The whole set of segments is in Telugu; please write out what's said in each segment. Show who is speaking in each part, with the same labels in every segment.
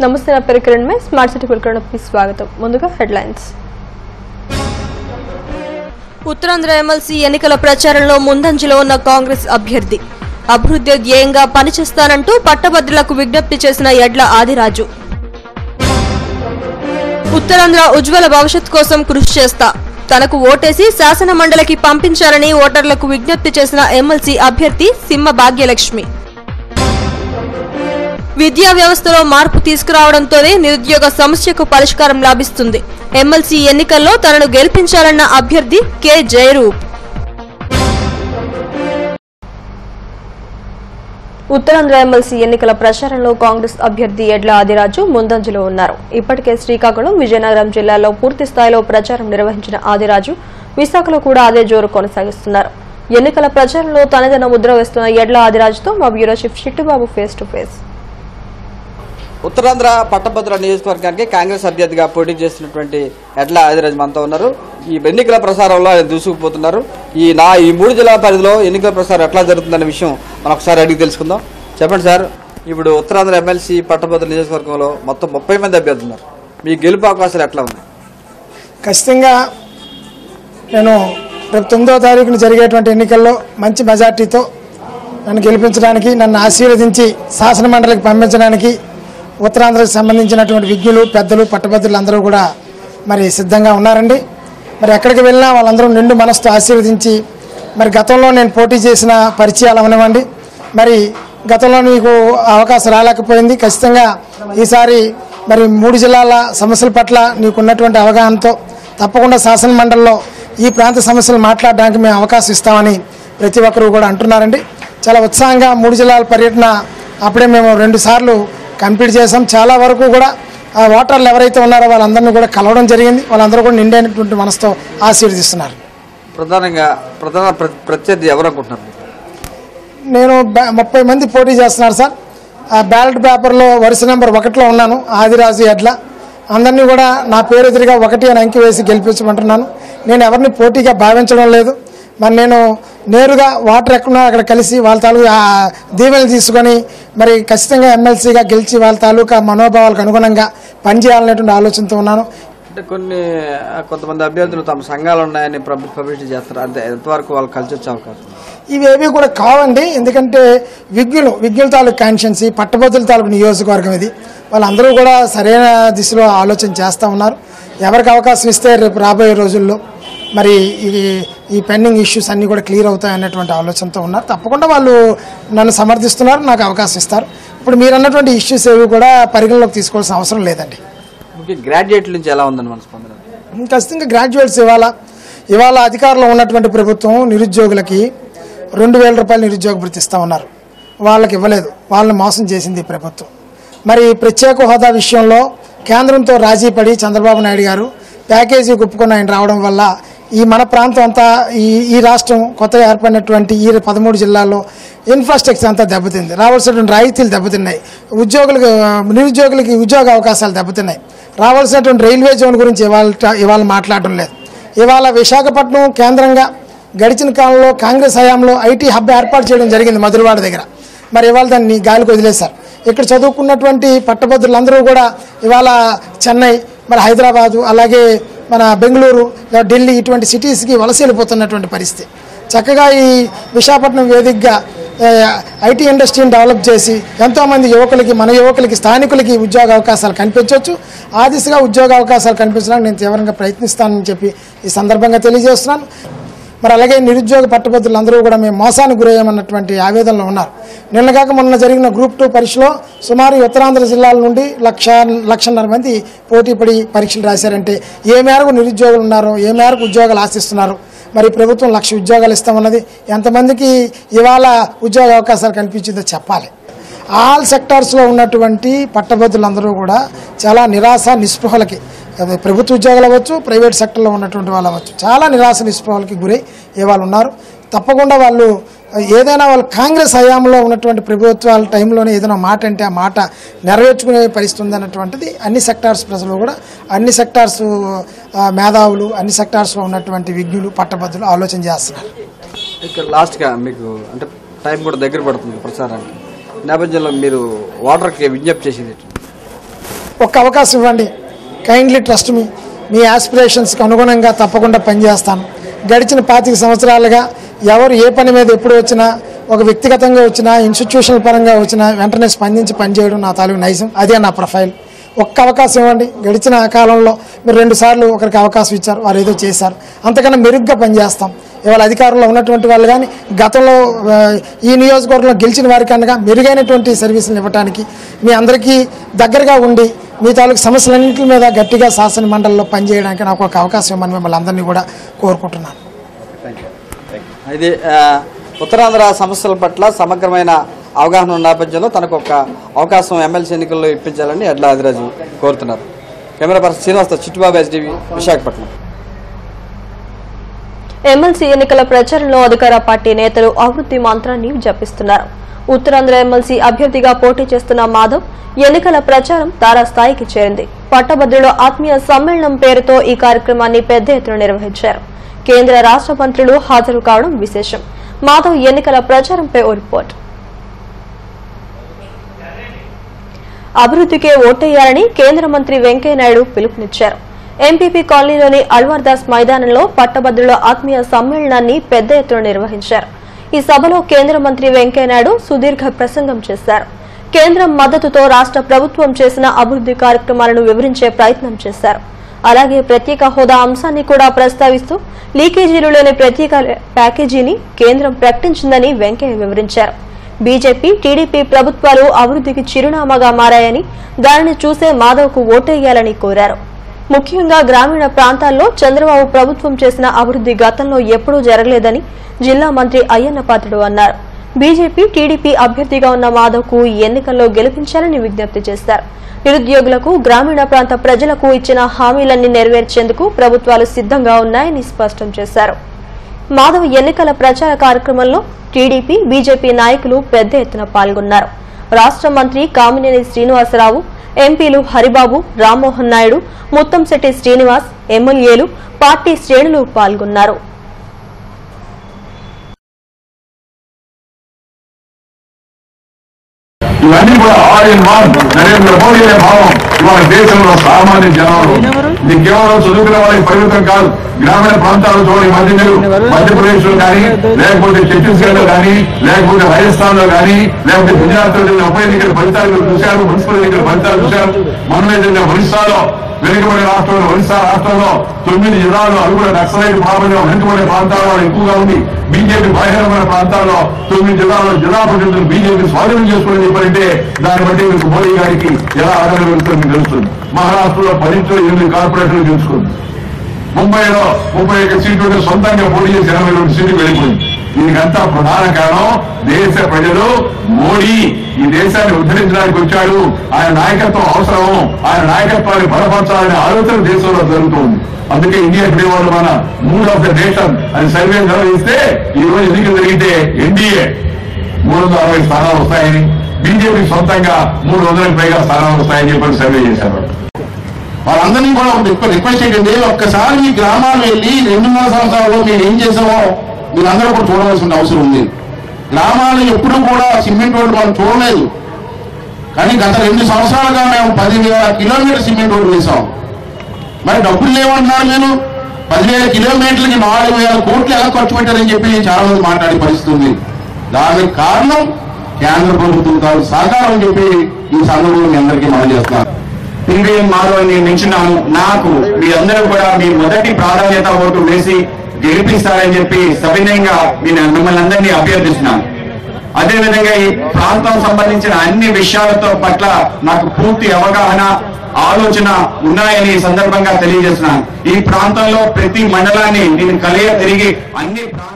Speaker 1: నమస్తే నా పేరు కిరణ్ మే స్మార్ట్ సిటీ కులకరణకి స్వాగతం ముందుగా హెడ్లైన్స్ ఉత్తరాంధ్ర ఎమ్మెల్సీ ఎన్నికల ప్రచారంలో ముందంజలో ఉన్న కాంగ్రెస్ అభ్యర్థి అభివృద్ధి ధ్యేయంగా పనిచేస్తానంటూ పట్టభద్రులకు విజ్ఞప్తి చేసిన ఎడ్ల ఆదిరాజు ఉత్తరాంధ్ర ఉజ్వల భవిష్యత్ కోసం కృషి చేస్తా తనకు ఓటేసి శాసన మండలికి పంపించాలని ఓటర్లకు విజ్ఞప్తి చేసిన ఎమ్మెల్సీ అభ్యర్థి సింహ భాగ్యలక్ష్మి విద్యా వ్యవస్థలో మార్పు తీసుకురావడంతోనే నిరుద్యోగ సమస్యకు పరిష్కారం లభిస్తుంది ఎమ్మెల్సీ ఎన్నికల్లో తనను గెలిపించాలన్న అభ్యర్థి కె జయరూప్ ఉత్తరాంధ్ర ఎమ్మెల్సీ ఎన్నికల ప్రచారంలో కాంగ్రెస్ అభ్యర్థి ఎడ్ల ఆదిరాజు ముందంజలో ఉన్నారు ఇప్పటికే శ్రీకాకుళం విజయనగరం జిల్లాలో పూర్తి స్థాయిలో ప్రచారం నిర్వహించిన ఆదిరాజు విశాఖలో కూడా అదే జోరు కొనసాగిస్తున్నారు ఎన్నికల ప్రచారంలో తనదైన ముద్ర వేస్తున్న ఎడ్ల ఆదిరాజుతో మా bureau chief Chittubabu face to face
Speaker 2: Uttarandhra పట్టభద్ర నియోజకవర్గానికి కాంగ్రెస్ అభ్యర్థిగా పోటీ చేస్తున్నటువంటి ఎడ్ల ఆదిరాజ్ మనతో ఉన్నారు ఈ ఎన్నికల ప్రసారంలో ఆయన దూసుకుపోతున్నారు ఈ నా ఈ మూడు జిల్లాల పరిధిలో ఎన్నికల ప్రసారం ఎట్లా జరుగుతుందనే విషయం మనం ఒకసారి అడిగి తెలుసుకుందాం చెప్పండి సార్ ఇప్పుడు ఉత్తరాంధ్ర ఎమ్మెల్సీ పట్టభద్ర నియోజకవర్గంలో మొత్తం ముప్పై మంది అభ్యర్థులు ఉన్నారు మీ గెలుపు అవకాశాలు ఎట్లా ఉన్నాయి
Speaker 3: ఖచ్చితంగా నేను రేపు తొమ్మిదవ తారీఖున జరిగేటువంటి ఎన్నికల్లో మంచి మెజార్టీతో నన్ను గెలిపించడానికి నన్ను ఆశీర్వదించి శాసన మండలికి పంపించడానికి ఉత్తరాంధ్రకు సంబంధించినటువంటి విజ్ఞులు పెద్దలు పట్టభద్రులు అందరూ కూడా మరి సిద్ధంగా ఉన్నారండి మరి ఎక్కడికి వెళ్ళినా వాళ్ళందరూ నిండు మనసుతో ఆశీర్వదించి మరి గతంలో నేను పోటీ చేసిన పరిచయాలు అవనివ్వండి మరి గతంలో నీకు అవకాశం రాలేకపోయింది ఖచ్చితంగా ఈసారి మరి మూడు జిల్లాల సమస్యల పట్ల నీకున్నటువంటి అవగాహనతో తప్పకుండా శాసన మండలిలో ఈ ప్రాంత సమస్యలు మాట్లాడడానికి మేము అవకాశం ఇస్తామని ప్రతి ఒక్కరూ కూడా అంటున్నారండి చాలా ఉత్సాహంగా మూడు జిల్లాల పర్యటన అప్పుడే మేము రెండు సార్లు కంప్లీట్ చేసాం చాలా వరకు కూడా ఆ ఓటర్లు ఎవరైతే ఉన్నారో వాళ్ళందరినీ కూడా కలవడం జరిగింది వాళ్ళందరూ కూడా నిండైనటువంటి మనసుతో ఆశీర్వదిస్తున్నారు
Speaker 2: ప్రధానంగా ప్రధాన ప్ర- ప్రత్యర్థి ఎవరు అనుకుంటున్నారు
Speaker 3: నేను బ్యా- ముప్పై మంది పోటీ చేస్తున్నారు సార్ ఆ బ్యాలెట్ పేపర్లో వరుస నెంబర్ ఒకటిలో ఉన్నాను ఆదిరాజు ఎడ్ల అందరినీ కూడా నా పేరు ఎదురుగా ఒకటి అని అంకి వేసి గెలిపించమంటున్నాను నేను ఎవరిని పోటీగా భావించడం లేదు మరి నేను నేరుగా వాటర్ ఎక్కడున్నా అక్కడ కలిసి వాళ్ళ తాలూకా ఆ దీవెనలు తీసుకొని మరి ఖచ్చితంగా ఎమ్మెల్సీగా గెలిచి వాళ్ళ తాలూకా మనోభావాలకు అనుగుణంగా పనిచేయాలనేటువంటి ఆలోచనతో ఉన్నాను
Speaker 2: అంటే కొన్ని ఆ, కొంతమంది అభ్యర్థులు తమ సంఘాలు ఉన్నాయని పబ్లిసిటీ చేస్తారు అంతే ఎంతవరకు వాళ్ళు కలిసి వచ్చే అవకాశం ఉంది?
Speaker 3: ఇవేవి కూడా కావండి ఎందుకంటే విజ్ఞులు విజ్ఞుల తాలూకు కాన్షియన్సీ పట్టభద్రుల తాలూకు నియోజకవర్గం ఇది వాళ్ళందరూ కూడా సరైన దిశలో ఆలోచన చేస్తూ ఉన్నారు ఎవరికి అవకాశం ఇస్తే రేపు రాబోయే రోజుల్లో మరి ఈ ఈ పెండింగ్ ఇష్యూస్ అన్నీ కూడా క్లియర్ అవుతాయి అన్నటువంటి ఆలోచనతో ఉన్నారు తప్పకుండా వాళ్ళు నన్ను సమర్థిస్తున్నారు నాకు అవకాశం ఇస్తారు ఇప్పుడు మీరు అన్నటువంటి ఇష్యూస్ ఏవి కూడా పరిగణలోకి తీసుకోవాల్సిన అవసరం లేదండి
Speaker 2: ముఖ్య గ్రాడ్యుయేట్ల నుంచి ఎలా ఉందని మన స్పందన
Speaker 3: ఖచ్చితంగా గ్రాడ్యుయేట్స్ ఇవాళ ఇవాళ అధికారంలో ఉన్నటువంటి ప్రభుత్వం నిరుద్యోగులకి రెండు వేల రూపాయలు నిరుద్యోగ భృతి ఇస్తా ఉన్నారు వాళ్ళకి ఇవ్వలేదు వాళ్ళని మోసం చేసింది ఈ ప్రభుత్వం మరి ప్రత్యేక హోదా విషయంలో కేంద్రంతో రాజీ పడి చంద్రబాబు నాయుడు గారు ప్యాకేజీ ఒప్పుకొని ఆయన రావడం వల్ల ఈ మన ప్రాంతం అంతా ఈ ఈ రాష్ట్రం కొత్తగా ఏర్పడినటువంటి ఈ పదమూడు జిల్లాల్లో ఇన్ఫ్రాస్ట్రక్చర్ అంతా దెబ్బతింది రావాల్సినటువంటి రాయితీలు దెబ్బతిన్నాయి ఉద్యోగులకు నిరుద్యోగులకి ఉద్యోగ అవకాశాలు దెబ్బతిన్నాయి రావాల్సినటువంటి రైల్వే జోన్ గురించి ఇవాళ ఇవాళ మాట్లాడడం లేదు ఇవాళ విశాఖపట్నం కేంద్రంగా గడిచిన కాలంలో కాంగ్రెస్ హయాంలో ఐటీ హబ్ ఏర్పాటు చేయడం జరిగింది మధురవాడ దగ్గర మరి ఇవాళ దాన్ని గాలికి వదిలేశారు ఇక్కడ చదువుకున్నటువంటి పట్టభద్రులందరూ కూడా ఇవాళ చెన్నై మరి హైదరాబాదు అలాగే మన బెంగళూరు లేదా ఢిల్లీ ఇటువంటి సిటీస్కి వలస వెళ్ళిపోతున్నటువంటి పరిస్థితి చక్కగా ఈ విశాఖపట్నం వేదికగా ఏ, ఐటీ ఇండస్ట్రీని డెవలప్ చేసి ఎంతోమంది యువకులకి మన యువకులకి స్థానికులకి ఉద్యోగ అవకాశాలు కనిపించవచ్చు ఆ దిశగా ఉద్యోగ అవకాశాలు కనిపించడానికి నేను తీవ్రంగా ప్రయత్నిస్తానని చెప్పి ఈ సందర్భంగా తెలియజేస్తున్నాను మరి అలాగే నిరుద్యోగ పట్టభద్రులు అందరూ కూడా మేము మోసానికి గురయ్యామన్నటువంటి ఆవేదనలో ఉన్నారు నిన్నగాక మొన్న జరిగిన గ్రూప్ టూ పరీక్షలో సుమారు ఈ ఉత్తరాంధ్ర జిల్లాల నుండి లక్ష లక్షన్నర మంది పోటీ పడి పరీక్షలు రాశారంటే ఏ మేరకు నిరుద్యోగులు ఉన్నారో ఏ మేరకు ఉద్యోగాలు ఆశిస్తున్నారు మరి ప్రభుత్వం లక్ష ఉద్యోగాలు ఇస్తామన్నది ఎంతమందికి ఇవాళ ఉద్యోగ అవకాశాలు కనిపించిందో చెప్పాలి ఆల్ సెక్టార్స్లో ఉన్నటువంటి పట్టభద్రులందరూ కూడా చాలా నిరాశ నిస్పృహలకి అది ప్రభుత్వ ఉద్యోగాలు అవ్వచ్చు ప్రైవేట్ సెక్టర్లో ఉన్నటువంటి వాళ్ళు అవ్వచ్చు చాలా నిరాశ నిస్పృహలకి గురై ఇవాళ ఉన్నారు తప్పకుండా వాళ్ళు ఏదైనా వాళ్ళు కాంగ్రెస్ హయాంలో ఉన్నటువంటి ప్రభుత్వాల టైంలోనే ఏదైనా మాట అంటే ఆ మాట నెరవేర్చుకునే పరిస్థితి ఉందన్నటువంటిది అన్ని సెక్టార్స్ ప్రజలు కూడా అన్ని సెక్టార్స్ ఆ, మేధావులు అన్ని సెక్టార్స్లో ఉన్నటువంటి విజ్ఞులు పట్టభద్రులు ఆలోచన చేస్తున్నారు
Speaker 2: ఇక్కడ లాస్ట్గా మీకు అంటే టైం కూడా దగ్గర పడుతుంది ప్రచారానికి ఈ నేపథ్యంలో మీరు వాటర్కి విజ్ఞప్తి చేసేది ఏంటి?
Speaker 3: ఒక్క అవకాశం ఇవ్వండి కైండ్లీ ట్రస్ట్ మీ మీ ఆస్పిరేషన్స్కి అనుగుణంగా తప్పకుండా పనిచేస్తాను గడిచిన పాతిక సంవత్సరాలుగా ఎవరు ఏ పని మీద ఎప్పుడు వచ్చినా ఒక వ్యక్తిగతంగా వచ్చినా ఇన్స్టిట్యూషనల్ పరంగా వచ్చినా వెంటనే స్పందించి పనిచేయడం నా తాలూకు నైజం అదే నా ప్రొఫైల్ ఒక్క అవకాశం ఇవ్వండి గడిచిన కాలంలో మీరు రెండు సార్లు ఒకరికి అవకాశం ఇచ్చారు వారు ఏదో చేశారు అంతకన్నా మెరుగ్గా పనిచేస్తాం ఇవాళ అధికారంలో ఉన్నటువంటి వాళ్ళు కానీ గతంలో ఆ, ఈ నియోజకవర్గంలో గెలిచిన వారికన్నా మెరుగైనటువంటి సర్వీసులు ఇవ్వడానికి మీ అందరికీ దగ్గరగా ఉండి మీ తాలూకు సమస్యలన్నింటి మీద గట్టిగా శాసన మండలిలో పనిచేయడానికి నాకు ఒక అవకాశం ఇవ్వమని మిమ్మల్ని అందరినీ కూడా కోరుకుంటున్నాను
Speaker 2: ఇది ఆ, ఉత్తరాంధ్ర సమస్యల పట్ల సమగ్రమైన అవగాహన ఉన్న నేపథ్యంలో తనకు ఒక అవకాశం ఎమ్మెల్సీ ఎన్నికల్లో ఇప్పించాలని ఎడ్ల ఆదిరాజు కోరుతున్నారు కెమెరా పర్సన్ శ్రీనివాస్తో చిట్టుబాబు ఎస్డీవీ విశాఖపట్నం
Speaker 1: ఎమ్మెల్సీ ఎన్నికల ప్రచారంలో అధికార పార్టీ నేతలు అభివృద్ధి మంత్రాన్ని జపిస్తున్నారు ఉత్తరాంధ్ర ఎమ్మెల్సీ అభ్యర్థిగా పోటీ చేస్తున్న మాధవ్ ఎన్నికల ప్రచారం తారాస్థాయికి చేరింది పట్టభద్రుల ఆత్మీయ సమ్మేళనం పేరుతో ఈ కార్యక్రమాన్ని పెద్ద ఎత్తున నిర్వహించారు కేంద్ర రాష్ట్ర మంత్రులు హాజరు కావడం విశేషం మాధవ్ ఎన్నికల ప్రచారంపై ఓ రిపోర్ట్ అభివృద్ధికే ఓటేయాలని కేంద్ర మంత్రి వెంకయ్యనాయుడు పిలుపునిచ్చారు ఎంపీపీ కాలనీలోని అల్వార్ దాస్ మైదానంలో పట్టభద్రుల ఆత్మీయ సమ్మేళనాన్ని పెద్ద ఎత్తున నిర్వహించారు ఈ సభలో కేంద్ర మంత్రి వెంకయ్యనాయుడు సుదీర్ఘ ప్రసంగం చేశారు కేంద్రం మద్దతుతో రాష్ట్ర ప్రభుత్వం చేసిన అభివృద్ధి కార్యక్రమాలను వివరించే ప్రయత్నం చేశారు అలాగే ప్రత్యేక హోదా అంశాన్ని కూడా ప్రస్తావిస్తూ లీకేజీలు లేని ప్రత్యేక ప్యాకేజీని కేంద్రం ప్రకటించిందని వెంకయ్య వివరించారు బీజేపీ టీడీపీ ప్రభుత్వాలు అభివృద్ధికి చిరునామాగా మారాయని దానిని చూసే మాధవ్కు ఓటేయాలని కోరారు ముఖ్యంగా గ్రామీణ ప్రాంతాల్లో చంద్రబాబు ప్రభుత్వం చేసిన అభివృద్ధి గతంలో ఎప్పుడూ జరగలేదని జిల్లా మంత్రి అయ్యన్న పాత్రుడు అన్నారు బీజేపీ టీడీపీ అభ్యర్థిగా ఉన్న మాధవ్కు ఈ ఎన్నికల్లో గెలిపించాలని విజ్ఞప్తి చేశారు నిరుద్యోగులకు గ్రామీణ ప్రాంత ప్రజలకు ఇచ్చిన హామీలన్నీ నెరవేర్చేందుకు ప్రభుత్వాలు సిద్ధంగా ఉన్నాయని స్పష్టం చేశారు మాధవ్ ఎన్నికల ప్రచార కార్యక్రమంలో టీడీపీ బీజేపీ నాయకులు పెద్ద ఎత్తున పాల్గొన్నారు రాష్ట్ర మంత్రి కామినేని శ్రీనివాసరావు ఎంపీలు హరిబాబు రామ్మోహన్ నాయుడు ముత్తంశెట్టి శ్రీనివాస్ ఎమ్మెల్యేలు పార్టీ శ్రేణులు పాల్గొన్నారు
Speaker 4: ఇవన్నీ కూడా all in one Narendra Modi అనే భావం ఇవాళ దేశంలో సామాన్య జనాలు ఇది కేవలం చదువుకున్న వాళ్ళకి పరిమితం కాదు గ్రామీణ ప్రాంతాలు చూడండి ఈ మధ్య మీరు మధ్యప్రదేశ్ లో కానీ లేకపోతే ఛత్తీస్గఢ్ లో కానీ లేకపోతే రాజస్థాన్ లో కానీ లేకపోతే గుజరాత్ లో జరిగిన ఉప ఎన్నికల ఫలితాలు మీరు చూశారు మున్సిపల్ ఎన్నికల ఫలితాలు చూశారు మొన్న జరిగిన ఒరిస్సాలో వెనుకబడిన రాష్ట్రంలో ఒరిస్సా రాష్ట్రంలో తొమ్మిది జిల్లాల్లో అది కూడా నక్సలైట్ ప్రాబల్యం వెనుకబడిన ప్రాంతాల్లో ఎక్కువగా ఉంది బీజేపీ బహిరంగమైన ప్రాంతాల్లో తొమ్మిది జిల్లాల్లో జిల్లా ప్రతినిధులు బీజేపీ స్వాధీనం చేసుకోవడం చెప్పారంటే దాన్ని బట్టి మీకు మోడీ గారికి ఎలా ఆదరణ వెళ్తుందో మీకు తెలుస్తుంది మహారాష్ట్రలో పదింట్లో ఎనిమిది కార్పొరేటర్లు తెలుసుకుంది ముంబైలో ముప్పై ఒక్క సీట్లు సొంతంగా పోటీ చేసి ఎనభై రెండు సీట్లు వెళ్ళిపోయింది దీనికంతా ప్రధాన కారణం దేశ ప్రజలు మోడీ ఈ దేశాన్ని ఉద్ధరించడానికి వచ్చాడు ఆయన నాయకత్వం అవసరం ఆయన నాయకత్వాన్ని బలపరచాలనే ఆలోచన దేశంలో జరుగుతుంది అందుకే ఇండియా టుడే వాళ్ళు మన మూడ్ ఆఫ్ ద నేషన్ అని సర్వే నిర్వహిస్తే ఈ రోజు ఎన్నికలు జరిగితే ఎన్డీఏ మూడు వందల అరవై స్థానాలు వస్తాయని బీజేపీ సొంతంగా మూడు వందలకు పైగా స్థానాలు వస్తాయని చెప్పి సర్వే చేశారు
Speaker 5: వాళ్ళందరినీ కూడా ఒక రిక్వెస్ట్ ఏంటంటే ఒక్కసారి మీ గ్రామాలు వెళ్ళి రెండున్నర సంవత్సరాల్లో మీరు ఏం చేసామో మీరందరూ కూడా చూడవలసిన అవసరం ఉంది గ్రామాలు ఎప్పుడూ కూడా సిమెంట్ రోడ్డు మనం చూడలేదు కానీ గత రెండు సంవత్సరాలుగా మేము పదివేల కిలోమీటర్ సిమెంట్ రోడ్డు వేసాం మరి డబ్బులు లేవంటున్నారు మీరు పదివేల కిలోమీటర్లకి నాలుగు వేల కోట్లు ఎలా ఖర్చు పెట్టారని చెప్పి చాలా మంది మాట్లాడే పరిస్థితి ఉంది దానికి కారణం కేంద్ర ప్రభుత్వం తాలూకు సహకారం అని చెప్పి ఈ సందర్భంలో మీ అందరికీ మనం చేస్తున్నాను
Speaker 6: పివిఎం మాధవ్ నేను నించున్నాను నాకు మీ అందరూ కూడా మీ మొదటి ప్రాధాన్యత ఓటు వేసి గెలిపిస్తారని చెప్పి సవినయంగా నేను మిమ్మల్ని అందరినీ అభ్యర్థిస్తున్నాను అదేవిధంగా ఈ ప్రాంతం సంబంధించిన అన్ని విషయాలతో పట్ల నాకు పూర్తి అవగాహన ఆలోచన ఉన్నాయని ఈ సందర్భంగా తెలియజేస్తున్నాను ఈ ప్రాంతంలో ప్రతి మండలాన్ని నేను కలియ తిరిగి అన్ని ప్రాంతాలు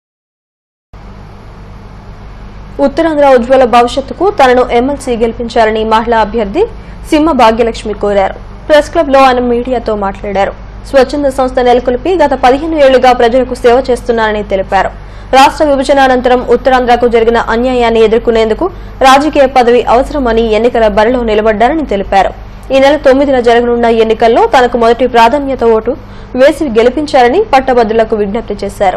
Speaker 1: ఉత్తరాంధ్ర ఉజ్వల భవిష్యత్తుకు తనను ఎమ్మెల్సీ గెలిపించాలని మహిళా అభ్యర్థి సింహ భాగ్యలక్ష్మి కోరారు ప్రెస్ క్లబ్ లో ఆయన మీడియాతో మాట్లాడారు స్వచ్ఛంద సంస్థ నెలకొల్పి గత పదిహేను ఏళ్లుగా ప్రజలకు సేవ చేస్తున్నానని తెలిపారు రాష్ట్ర విభజన అనంతరం ఉత్తరాంధ్రకు జరిగిన అన్యాయాన్ని ఎదుర్కొనేందుకు రాజకీయ పదవి అవసరమని ఎన్నికల బరిలో నిలబడ్డారని తెలిపారు ఈ నెల తొమ్మిదిన జరగనున్న ఎన్నికల్లో తనకు మొదటి ప్రాధాన్యత ఓటు వేసి గెలిపించారని పట్టభద్రులకు విజ్ఞప్తి చేశారు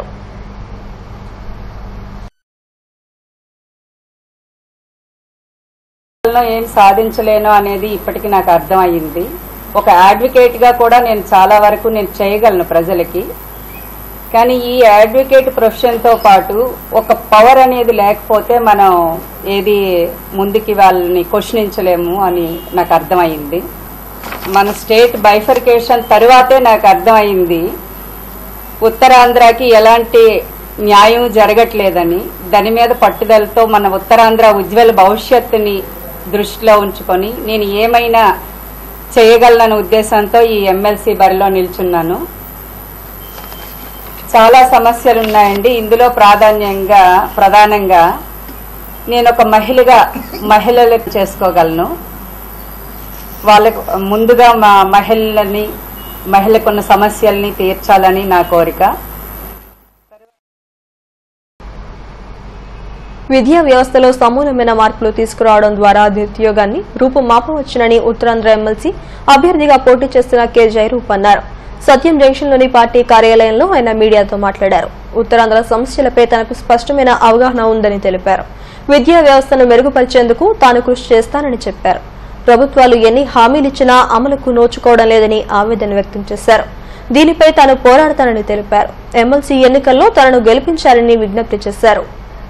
Speaker 7: చేయగలను ఏం సాధించలేను అనేది ఇప్పటికి నాకు అర్థం అయ్యింది ఒక అడ్వకేట్ గా కూడా నేను చాలా వరకు నేను చేయగలను ప్రజలకి కానీ ఈ అడ్వకేట్ ప్రొఫెషన్ తో పాటు ఒక పవర్ అనేది లేకపోతే మనం ఏది ముందుకి వాళ్ళని క్వశ్చనించలేము అని నాకు అర్థమైంది మన స్టేట్ బైఫర్కేషన్ తరువాతే నాకు అర్థమైంది ఉత్తరాంధ్రకి ఎలాంటి న్యాయం జరగట్లేదని దాని మీద పట్టుదలతో మన ఉత్తరాంధ్ర ఉజ్వల భవిష్యత్తుని దృష్టిలో ఉంచుకొని నేను ఏమైనా చేయగలనన్న ఉద్దేశంతో ఈ ఎమ్మెల్సీ బరిలో నిల్చున్నాను చాలా సమస్యలు ఉన్నాయండి ఇందులో ప్రాధాన్యంగా ప్రధానంగా నేను ఒక మహిళగా మహిళలకు చేసుకోగలను వాళ్ళకు ముందుగా మా మహిళలని మహిళకున్న సమస్యల్ని తీర్చాలని నా కోరిక
Speaker 1: విద్యా వ్యవస్థలో సమూలమైన మార్పులు తీసుకురావడం ద్వారా నిరుద్యోగాన్ని రూపుమాపవచ్చునని ఉత్తరాంధ్ర ఎమ్మెల్సీ అభ్యర్థిగా పోటీ చేస్తున్న కె జయరూప్ అన్నారు సత్యం జంక్షన్లోని పార్టీ కార్యాలయంలో ఆయన మీడియాతో మాట్లాడారు ఉత్తరాంధ్ర సమస్యలపై తనకు స్పష్టమైన అవగాహన ఉందని తెలిపారు విద్యా వ్యవస్థను మెరుగుపరిచేందుకు తాను కృషి చేస్తానని చెప్పారు ప్రభుత్వాలు ఎన్ని హామీలిచ్చినా అమలుకు నోచుకోవడం లేదని ఆవేదన వ్యక్తం చేశారు దీనిపై తాను పోరాడతానని తెలిపారు ఎమ్మెల్సీ ఎన్నికల్లో తనను గెలిపించాలని విజ్ఞప్తి చేశారు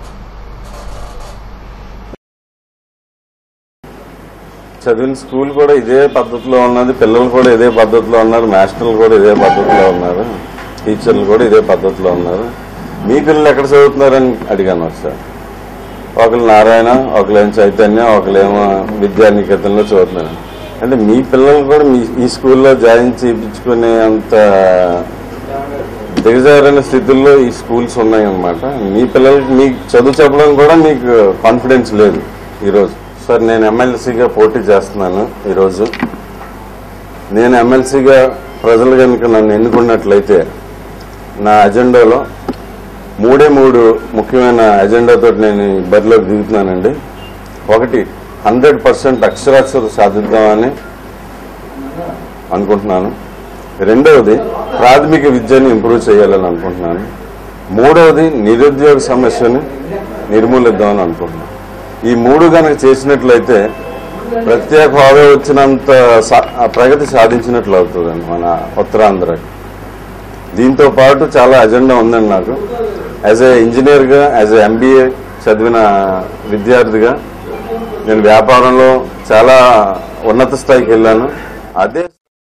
Speaker 8: చదివిన స్కూల్ కూడా ఇదే పద్ధతిలో ఉన్నది పిల్లలు కూడా ఇదే పద్ధతిలో ఉన్నారు మాస్టర్లు కూడా ఇదే పద్ధతిలో ఉన్నారు టీచర్లు కూడా ఇదే పద్ధతిలో ఉన్నారు మీ పిల్లలు ఎక్కడ చదువుతున్నారని అడిగాను ఒకసారి ఒకరు నారాయణ ఒకళ్ళేమో చైతన్య ఒకళ్ళేమో విద్యానికేతన్లో చదువుతున్నారు అంటే మీ పిల్లలు కూడా మీ ఈ స్కూల్లో జాయిన్ చేయించుకునే అంత దిగజారిన స్థితుల్లో ఈ స్కూల్స్ ఉన్నాయన్నమాట మీ పిల్లలకి మీకు చదువు చెప్పడం కూడా మీకు కాన్ఫిడెన్స్ లేదు ఈరోజు సార్ నేను ఎమ్మెల్సీగా పోటీ చేస్తున్నాను ఈరోజు నేను ఎమ్మెల్సీగా ప్రజలు కనుక నన్ను ఎన్నుకున్నట్లయితే నా అజెండాలో మూడే మూడు ముఖ్యమైన అజెండాతో నేను ఈ బరిలోకి దిగుతున్నానండి ఒకటి హండ్రెడ్ పర్సెంట్ అక్షరాస్యత సాధిద్దామని అనుకుంటున్నాను రెండవది ప్రాథమిక విద్యని ఇంప్రూవ్ చేయాలని అనుకుంటున్నాను మూడవది నిరుద్యోగ సమస్యని నిర్మూలిద్దామని అనుకుంటున్నాను ఈ మూడు కనుక చేసినట్లయితే ప్రత్యేక హోదా వచ్చినంత సా- ప్రగతి సాధించినట్లు అవుతుందండి మన ఉత్తరాంధ్రకి దీంతో పాటు చాలా అజెండా ఉందండి నాకు యాజ్ ఏ ఇంజనీర్గా యాజ్ ఏ ఎంబీఏ చదివిన విద్యార్థిగా నేను వ్యాపారంలో చాలా ఉన్నత స్థాయికి వెళ్ళాను అదే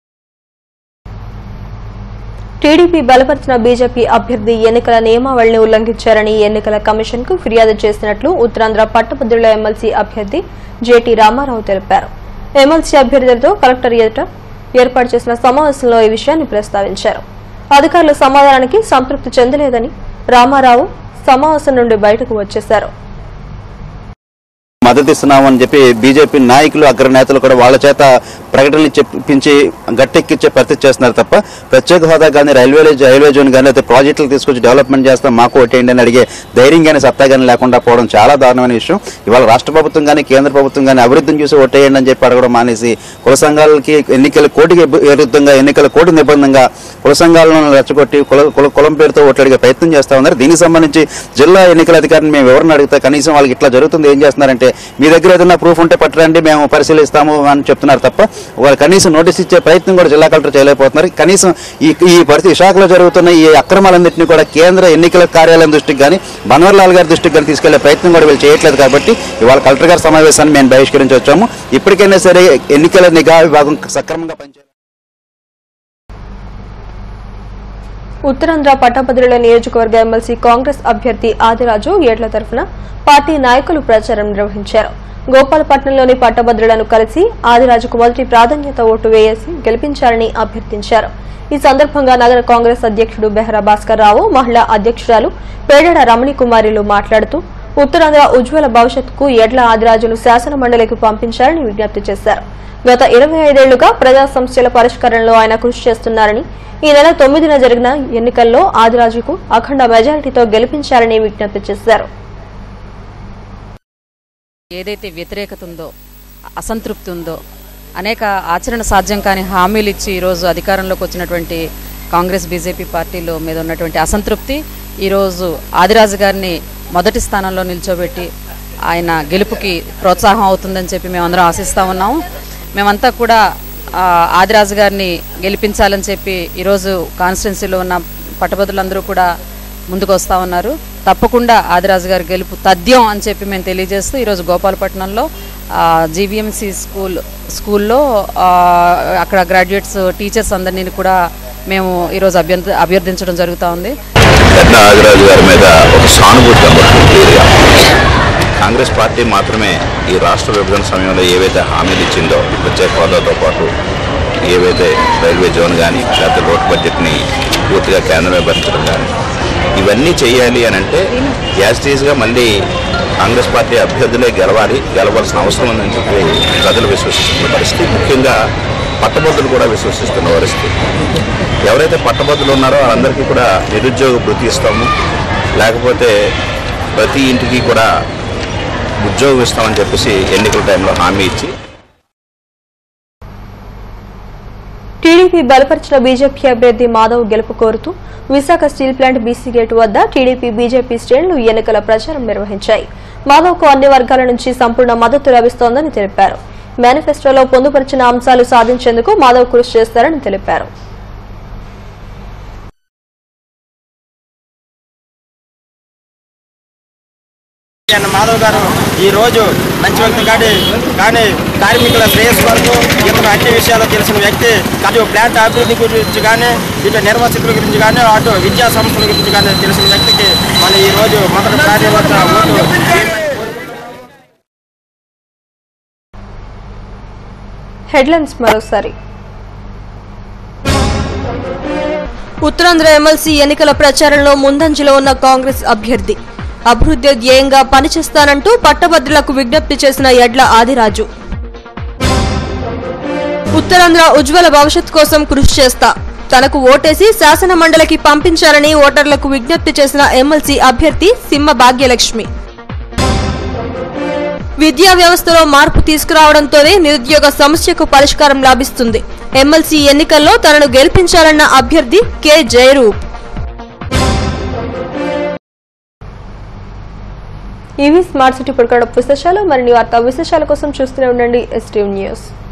Speaker 1: టీడీపీ బలపరిచిన బీజేపీ అభ్యర్థి ఎన్నికల నియమావళిని ఉల్లంఘించారని ఎన్నికల కమిషన్ కు ఫిర్యాదు చేసినట్లు ఉత్తరాంధ్ర పట్టభద్రుల ఎమ్మెల్సీ అభ్యర్థి జేటీ రామారావు తెలిపారు ఎమ్మెల్సీ అభ్యర్థులతో కలెక్టర్ ఎదుట ఏర్పాటు చేసిన సమావేశంలో ఈ విషయాన్ని ప్రస్తావించారు అధికారుల సమాధానానికి సంతృప్తి చెందలేదని రామారావు సమావేశం నుండి బయటకు వచ్చేశారు
Speaker 9: మద్దతు ఇస్తున్నామని చెప్పి బీజేపీ నాయకులు అగ్రనేతలు కూడా వాళ్ళ చేత ప్రకటనలు చెప్పించి గట్టెక్కించే పరిస్థితి చేస్తున్నారు తప్ప ప్రత్యేక హోదా కానీ రైల్వే రైల్వే జోన్ కానీ అయితే ప్రాజెక్టులు తీసుకొచ్చి డెవలప్మెంట్ చేస్తాం మాకు ఓటేయండి అని అడిగే ధైర్యం కానీ సత్తా కానీ లేకుండా పోవడం చాలా దారుణమైన విషయం ఇవాళ రాష్ట్ర ప్రభుత్వం కానీ కేంద్ర ప్రభుత్వం కానీ అభివృద్ధిని చూసి ఓటేయండి అని చెప్పి అడగడం మానేసి కుల సంఘాలకి ఎన్నికల కోటికి విరుద్ధంగా ఎన్నికల కోటి నిబంధనగా కుల సంఘాలను రెచ్చగొట్టి కుల కుల- కులం పేరుతో ఓట్లాడిగే ప్రయత్నం చేస్తా ఉన్నారు దీనికి సంబంధించి జిల్లా ఎన్నికల అధికారిని మేము ఎవరిని అడిగితే కనీసం వాళ్ళకి ఇట్లా జరుగుతుంది ఏం చేస్తున్నారంటే మీ దగ్గర ఏదైనా ప్రూఫ్ ఉంటే పట్టరండి మేము పరిశీలిస్తాము అని చెప్తున్నారు తప్ప వాళ్ళు కనీసం నోటీస్ ఇచ్చే ప్రయత్నం కూడా జిల్లా కలెక్టర్ చేయలేకపోతున్నారు కనీసం ఈ ఈ పరిస్థితి విశాఖలో జరుగుతున్న ఈ అక్రమాలన్నింటినీ కూడా కేంద్ర ఎన్నికల కార్యాలయం దృష్టికి కానీ బన్వర్లాల్ గారి దృష్టికి కానీ తీసుకెళ్లే ప్రయత్నం కూడా వీళ్ళు చేయట్లేదు కాబట్టి ఇవాళ కలెక్టర్ గారి సమావేశాన్ని మేము బహిష్కరించి వచ్చాము ఇప్పటికైనా సరే ఎన్నికల నిఘా విభాగం సక్రమంగా పనిచేయాలి
Speaker 1: ఉత్తరాంధ్ర పట్టభద్రుల నియోజకవర్గ ఎమ్మెల్సీ కాంగ్రెస్ అభ్యర్థి ఆదిరాజు ఏడ్ల తరఫున పార్టీ నాయకులు ప్రచారం నిర్వహించారు గోపాలపట్నంలోని పట్టభద్రులను కలిసి ఆదిరాజుకు మొదటి ప్రాధాన్యత ఓటు వేయేసి గెలిపించాలని అభ్యర్థించారు ఈ సందర్భంగా నగర కాంగ్రెస్ అధ్యక్షుడు బెహరా భాస్కర్ రావు మహిళా అధ్యక్షురాలు పేడెడ రమణి కుమారిలు మాట్లాడుతూ ఉత్తరాంధ్ర ఉజ్వల భవిష్యత్తుకు ఎడ్ల ఆదిరాజును శాసన మండలికి పంపించాలని విజ్ఞప్తి చేశారు గత ఇరవై ఐదేళ్లుగా ప్రజా సమస్యల పరిష్కారంలో ఆయన కృషి చేస్తున్నారని ఈ నెల తొమ్మిదిన జరిగిన ఎన్నికల్లో ఆదిరాజుకు అఖండ మెజారిటీతో గెలిపించాలని విజ్ఞప్తి చేశారు
Speaker 10: ఏదైతే వ్యతిరేకత ఉందో అసంతృప్తి ఉందో అనేక ఆచరణ సాధ్యం కాని హామీలు ఇచ్చి ఈరోజు అధికారంలోకి వచ్చినటువంటి కాంగ్రెస్ బీజేపీ పార్టీలో మీద ఉన్నటువంటి అసంతృప్తి ఈరోజు ఆదిరాజు గారిని మొదటి స్థానంలో నిల్చోబెట్టి ఆయన గెలుపుకి ప్రోత్సాహం అవుతుందని చెప్పి మేమందరం ఆశిస్తూ ఉన్నాము మేమంతా కూడా ఆ, ఆదిరాజు గారిని గెలిపించాలని చెప్పి ఈరోజు కాన్స్టిట్యున్సీలో ఉన్న పట్టభద్రులందరూ కూడా ముందుకు వస్తూ ఉన్నారు తప్పకుండా ఆదిరాజు గారి గెలుపు తథ్యం అని చెప్పి మేము తెలియజేస్తూ ఈరోజు గోపాలపట్నంలో జీవీఎంసీ స్కూల్ స్కూల్లో ఆ, అక్కడ గ్రాడ్యుయేట్స్ టీచర్స్ అందరినీ కూడా మేము ఈరోజు అభ్యర్థి అభ్యర్థించడం జరుగుతూ ఉంది
Speaker 9: పెద్ద నాగరాజు గారి మీద ఒక సానుభూతి కనబడుతుంది క్లియర్గా కాంగ్రెస్ పార్టీ మాత్రమే ఈ రాష్ట్ర విభజన సమయంలో ఏవైతే హామీలు ఇచ్చిందో ప్రత్యేక హోదాతో పాటు ఏవైతే రైల్వే జోన్ కానీ లేకపోతే రోడ్ బడ్జెట్ని పూర్తిగా కేంద్రమే భరించడం కానీ ఇవన్నీ చేయాలి అని అంటే యాజిటీస్గా మళ్ళీ కాంగ్రెస్ పార్టీ అభ్యర్థులే గెలవాలి గెలవాల్సిన అవసరం ఉందని చెప్పి ప్రజలు విశ్వసిస్తున్న పరిస్థితి ముఖ్యంగా పట్టభద్రులు కూడా విశ్వసిస్తున్న పరిస్థితి ఎవరైతే పట్టభద్రులు ఉన్నారో వాళ్ళందరికీ కూడా నిరుద్యోగ భృతి ఇస్తాము లేకపోతే ప్రతి ఇంటికి కూడా ఉద్యోగం ఇస్తామని చెప్పేసి ఎన్నికల టైంలో హామీ ఇచ్చి
Speaker 1: టీడీపీ బలపరిచిన బీజేపీ అభ్యర్థి మాధవ్ గెలుపు కోరుతూ Visakha steel plant BC gate వద్ద టీడీపీ బీజేపీ శ్రేణులు ఎన్నికల ప్రచారం నిర్వహించాయి మాధవ్ కు అన్ని వర్గాల నుంచి సంపూర్ణ మద్దతు లభిస్తోందని తెలిపారు మేనిఫెస్టోలో పొందుపరిచిన అంశాలు సాధించేందుకు మాధవ్ కృషి చేస్తారని తెలిపారు
Speaker 11: ఆయన మాధవ్ గారు ఈ రోజు మంచి వ్యక్తి కానీ కానీ కార్మికుల శ్రేయస్సు కొరకు ఇతను అన్ని విషయాలు తెలిసిన వ్యక్తి అటు ప్లాంట్ అభివృద్ధి గురించి కానీ ఇటు నిర్వాసితుల గురించి కానీ అటు విద్యా సంస్థల గురించి కానీ తెలిసిన వ్యక్తికి మన ఈ రోజు మొదటి ప్రాధాన్యత ఓటు
Speaker 1: హెడ్లైన్స్ మరోసారి ఉత్తరాంధ్ర ఎమ్మెల్సీ ఎన్నికల ప్రచారంలో ముందంజలో ఉన్న కాంగ్రెస్ అభ్యర్థి అభివృద్ధి ధ్యేయంగా పనిచేస్తానంటూ పట్టభద్రులకు విజ్ఞప్తి చేసిన ఎడ్ల ఆదిరాజు ఉత్తరాంధ్ర ఉజ్వల భవిష్యత్ కోసం కృషి చేస్తా తనకు ఓటేసి శాసన మండలికి పంపించాలని ఓటర్లకు విజ్ఞప్తి చేసిన ఎమ్మెల్సీ అభ్యర్థి సింహ భాగ్యలక్ష్మి విద్యా వ్యవస్థలో మార్పు తీసుకురావడంతోనే నిరుద్యోగ సమస్యకు పరిష్కారం లభిస్తుంది ఎమ్మెల్సీ ఎన్నికల్లో తనను గెలిపించాలన్న అభ్యర్థి కె జయరూప్ ఇవి స్మార్ట్ సిటీ పుడకడ విశేషాలు మరిన్ని వార్తా విశేషాల కోసం చూస్తూనే ఉండండి ఎస్టీవ్ న్యూస్